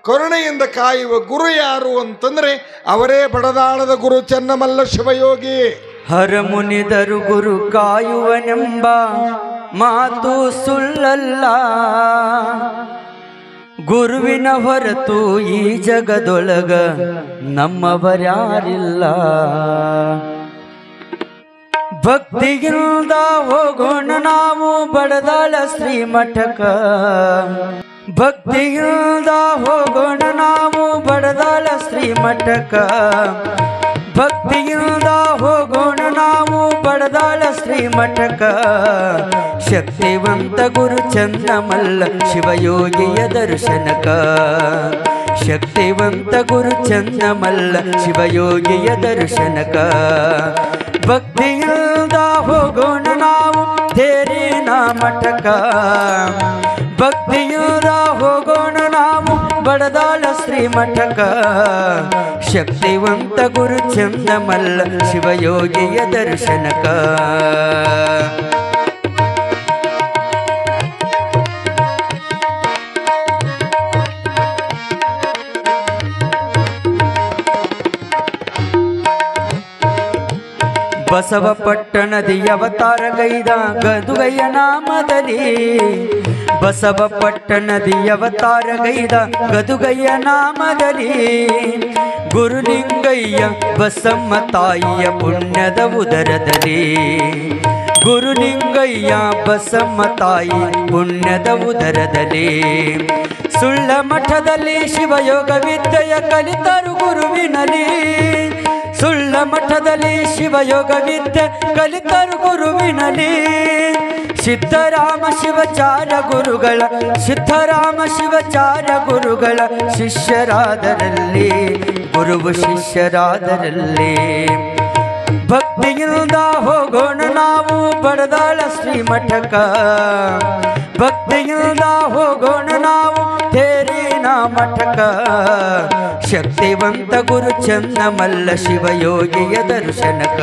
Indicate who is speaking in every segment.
Speaker 1: ಕರುಣೆಯಿಂದ ಕಾಯುವ ಗುರು ಯಾರು ಅಂತಂದ್ರೆ ಅವರೇ ಬಡದಾಳದ ಗುರು ಚೆನ್ನಮಲ್ಲ ಶಿವಯೋಗಿ
Speaker 2: ಹರಮುನಿದರು ಗುರು ಕಾಯುವನೆಂಬ ಮಾತು ಸುಳ್ಳಲ್ಲ ಗುರುವಿನ ಹೊರತು ಈ ಜಗದೊಳಗ ನಮ್ಮವರ್ಯಾರಿಲ್ಲ ಭಕ್ತಿಗಿಂದ ಹೋಗೋಣ ನಾವು ಬಡದಾಳ ಶ್ರೀಮಠಕ ಭಕ್ತಿಗಿಂದ ಹೋಗೋಣ ನಾವು ಬಡದಾಳ ಶ್ರೀಮಠಕ ಭಕ್ತಿಯಿಂದ ಹೋಗೋಣ ನಾವು ಬಡದಾಳ ಶ್ರೀಮಠಕ ಶಕ್ತಿವಂತ ಗುರು ಚಂದ್ರಮಲ್ಲ ಶಿವಯೋಗಿಯ ದರ್ಶನಕ ಶಕ್ತಿವಂತ ಗುರು ಚಂದ್ರಮಲ್ಲ ಶಿವಯೋಗಿಯ ದರ್ಶನಕ ಭಕ್ತಿಯಿಂದ ಹೋಗೋಣ ನಾವು ತೇರಿನ ಮಠಕ ಭಕ್ತಿಯಿಂದ ಹೋಗೋಣ ನಾವು ಬಡದಾಳ ಶ್ರೀಮಠಕ ಶಕ್ತಿವಂತ ಗುರು ಚಂದಮಲ್ಲ ಶಿವಯೋಗಿಯ ದರ್ಶನಕ ಬಸವ ಪಟ್ಟಣದಿ ಅವತಾರ ಗೈದ ಗದುಗಯ್ಯ ನಾಮದಲ್ಲಿ ಬಸವ ಪಟ್ಟಣದಿ ಅವತಾರ ಗೈದ ಗದುಗಯ್ಯ ನಾಮದಲ್ಲಿ ಗುರುಲಿಂಗಯ್ಯ ಬಸಮ್ಮ ತಾಯಿಯ ಪುಣ್ಯದ ಉದರದಲ್ಲಿ ಗುರುಲಿಂಗಯ್ಯ ಬಸಮ್ಮ ತಾಯಿ ಪುಣ್ಯದ ಉದರದಲ್ಲಿ ಸುಳ್ಳ ಮಠದಲ್ಲಿ ಶಿವಯೋಗ ವಿದ್ಯೆಯ ಕಲಿತರು ಗುರುವಿನಲ್ಲಿ ಸುಳ್ಳ ಮಠದಲ್ಲಿ ಶಿವಯೋಗ ವಿದ್ಯೆ ಕಲಿತರು ಗುರುವಿನಲ್ಲಿ ಸಿದ್ಧರಾಮ ಶಿವಚಾರ ಗುರುಗಳ ಸಿದ್ಧರಾಮ ಶಿವಚಾರ ಗುರುಗಳ ಶಿಷ್ಯರಾದರಲ್ಲಿ ಗುರುವು ಶಿಷ್ಯರಾದರಲ್ಲಿ ಭಕ್ತಿಯಿಂದ ಹೋಗೋಣ ನಾವು ಬಡದಾಳ ಶ್ರೀಮಠಕ ಭಕ್ತಿಯಿಂದ ಹೋಗೋಣ ನಾವು ತೇರಿನ ಮಠಕ ಶಕ್ತಿವಂತ ಗುರು ಚನ್ನಮಲ್ಲ ಶಿವಯೋಗಿಯ ದರ್ಶನಕ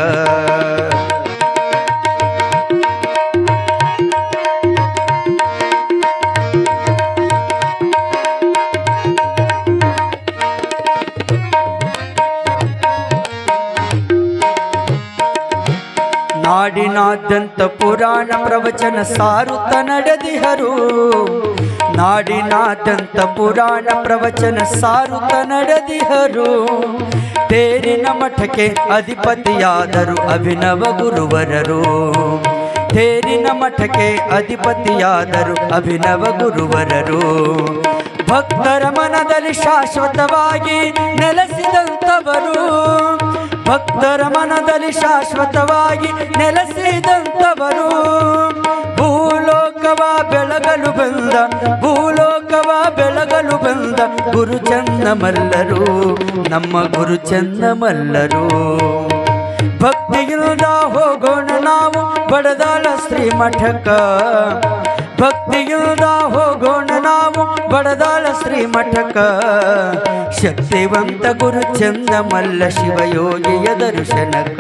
Speaker 2: ನಾಡಿನಾದ್ಯಂತ ಪುರಾಣ ಪ್ರವಚನ ಸಾರುತ್ತ ನಡೆದಿಹರು ನಾಡಿನಾದ್ಯಂತ ಪುರಾಣ ಪ್ರವಚನ ಸಾರುತ್ತ ನಡೆದಿಹರು ತೇರಿನ ಮಠಕ್ಕೆ ಅಧಿಪತಿಯಾದರು ಅಭಿನವ ಗುರುವರರು ತೇರಿನ ಮಠಕ್ಕೆ ಅಧಿಪತಿಯಾದರು ಅಭಿನವ ಗುರುವರರು ಭಕ್ತರ ಮನದಲ್ಲಿ ಶಾಶ್ವತವಾಗಿ ನೆಲೆಸಿದಂಥವರು ಭಕ್ತರ ಮನದಲ್ಲಿ ಶಾಶ್ವತವಾಗಿ ನೆಲೆಸಿದಂಥವರು ಭೂಲೋಕವ ಬೆಳಗಲು ಬಂದ ಭೂಲೋಕವ ಬೆಳಗಲು ಬಂದ ಗುರು ಚನ್ನಮಲ್ಲರು ನಮ್ಮ ಗುರು ಚನ್ನಮಲ್ಲರು ಭಕ್ತಿಯಿಂದ ಹೋಗೋಣ ನಾವು ಬಡದಾಳ ಶ್ರೀಮಠಕ ಭಕ್ತಿಯಿಂದ ಹೋಗೋಣ ನಾವು ಬಡದಾಳ ಶ್ರೀಮಠಕ ಶಕ್ತಿವಂತ ಗುರು ಚಂದಮಲ್ಲ ಶಿವಯೋಗಿಯ ದರ್ಶನಕ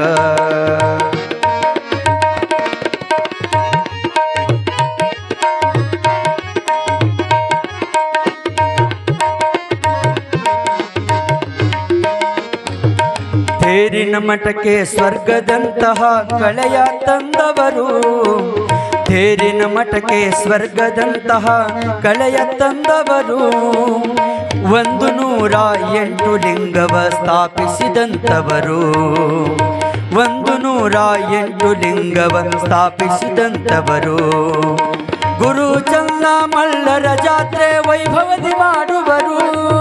Speaker 2: ತೇರಿನ ಮಠಕ್ಕೆ ಸ್ವರ್ಗದಂತಹ ಕಳೆಯ ತಂದವರು ತೇರಿನ ಮಠಕ್ಕೆ ಸ್ವರ್ಗದಂತಹ ಕಳೆಯ ತಂದವರು ಒಂದು ನೂರ ಎಂಟು ಲಿಂಗವ ಸ್ಥಾಪಿಸಿದಂಥವರು ಒಂದು ನೂರ ಎಂಟು ಲಿಂಗವ ಸ್ಥಾಪಿಸಿದಂಥವರು ಗುರು ಚಂದ ಮಲ್ಲರ ಜಾತ್ರೆ ವೈಭವದಿ ಮಾಡುವರು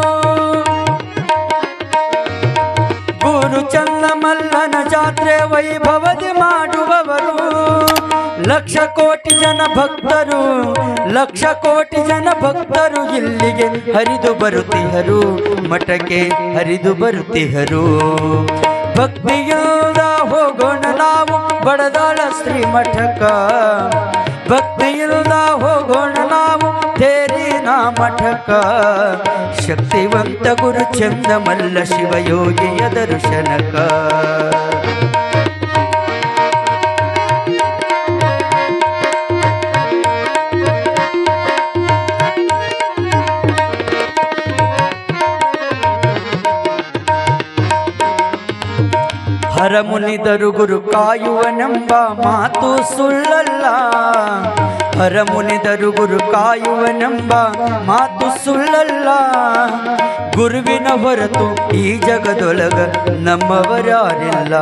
Speaker 2: ಗುರು ಚನ್ನಮಲ್ಲನ ಜಾತ್ರೆ ವೈಭವದಿ ಮಾಡುವವರು ಲಕ್ಷ ಕೋಟಿ ಜನ ಭಕ್ತರು ಲಕ್ಷ ಕೋಟಿ ಜನ ಭಕ್ತರು ಇಲ್ಲಿಗೆ ಹರಿದು ಬರುತ್ತಿಹರು ಮಠಕ್ಕೆ ಹರಿದು ಬರುತ್ತಿಹರು ಭಕ್ತಿಯಿಂದ ಹೋಗೋಣ ನಾವು ಬಡದಾಳ ಶ್ರೀ ಮಠಕ ಭಕ್ತಿಯಿಂದ ಹೋಗೋಣ ನಾವು ತೇರಿನ ಮಠಕ ಶಕ್ತಿವಂತ ಗುರು ಚಂದಮಲ್ಲ ಶಿವಯೋಗಿಯ ದರ್ಶನಕ ಹರಮುನಿದರು ಗುರು ಕಾಯುವನೆಂಬ ಮಾತು ಸುಳ್ಳಲ್ಲ ಹರಮುನಿದರು ಗುರು ಕಾಯುವನೆಂಬ ಮಾತು ಸುಳ್ಳಲ್ಲ ಗುರುವಿನ ಹೊರತು ಈ ಜಗದೊಳಗ ನಮ್ಮವರಾರಿಲ್ಲ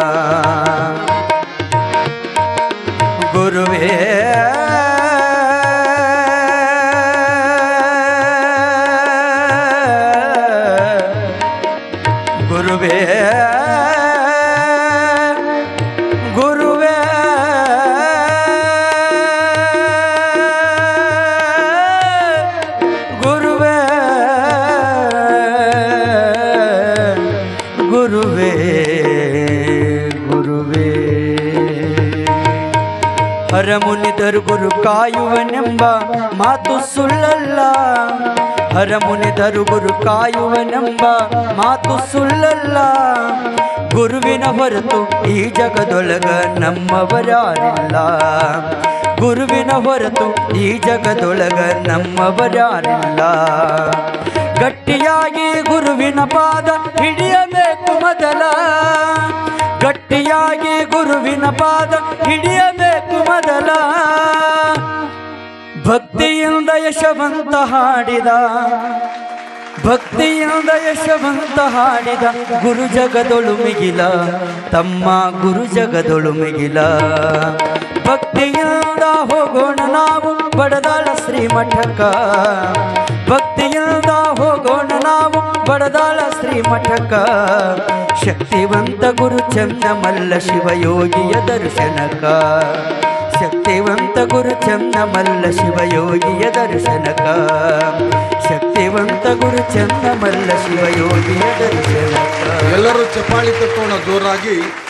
Speaker 2: ಗುರುವೇ ಗುರುವೇ ಗುರುವೇ ಗುರುವೇ ಗುರುವೇ ಗುರುವೇ ಹರಮುನಿದರು ಗುರು ಕಾಯುವನೆಂಬ ಮಾತು ಸುಳ್ಳಲ್ಲ ಹರಮುನಿದರು ಗುರು ಕಾಯುವನೆಂಬ ಮಾತು ಸುಳ್ಳಲ್ಲ ಗುರುವಿನ ಹೊರತು ಈ ಜಗದೊಳಗ ನಮ್ಮವರಾರಿಲ್ಲ ಗುರುವಿನ ಹೊರತು ಈ ಜಗದೊಳಗ ನಮ್ಮವರಾರಿಲ್ಲ ಗಟ್ಟಿಯಾಗಿ ಗುರುವಿನ ಪಾದ ಹಿಡಿಯಬೇಕು ಮೊದಲ ಗಟ್ಟಿಯಾಗಿ ಗುರುವಿನ ಪಾದ ಹಿಡಿಯಬೇಕು ಮೊದಲ ಭಕ್ತಿಯಿಂದ ಯಶವಂತ ಹಾಡಿದ ಭಕ್ತಿಯಿಂದ ಯಶವಂತ ಹಾಡಿದ ಗುರು ಜಗದೊಳು ಮಿಗಿಲ ತಮ್ಮ ಗುರು ಜಗದೊಳು ಮಿಗಿಲ ಭಕ್ತಿಯಿಂದ ಹೋಗೋಣ ನಾವು ಬಡದಾಳ ಶ್ರೀಮಠಕ ಭಕ್ತಿಯಿಂದ ಹೋಗೋಣ ನಾವು ಬಡದಾಳ ಶ್ರೀಮಠಕ ಶಕ್ತಿವಂತ ಗುರು ಚಂದಮಲ್ಲ ಶಿವಯೋಗಿಯ ದರ್ಶನಕ ಶಕ್ತಿವಂತ ಗುರು ಚಂದಮಲ್ಲ ಶಿವಯೋಗಿಯ ದರ್ಶನಕ ಶಕ್ತಿವಂತ ಗುರು ಚಂದಮಲ್ಲ ಶಿವಯೋಗಿಯ ದರ್ಶನಕ
Speaker 1: ಎಲ್ಲರೂ ಚಪ್ಪಾಳಿ ತಟ್ಟೋಣ ಜೋರಾಗಿ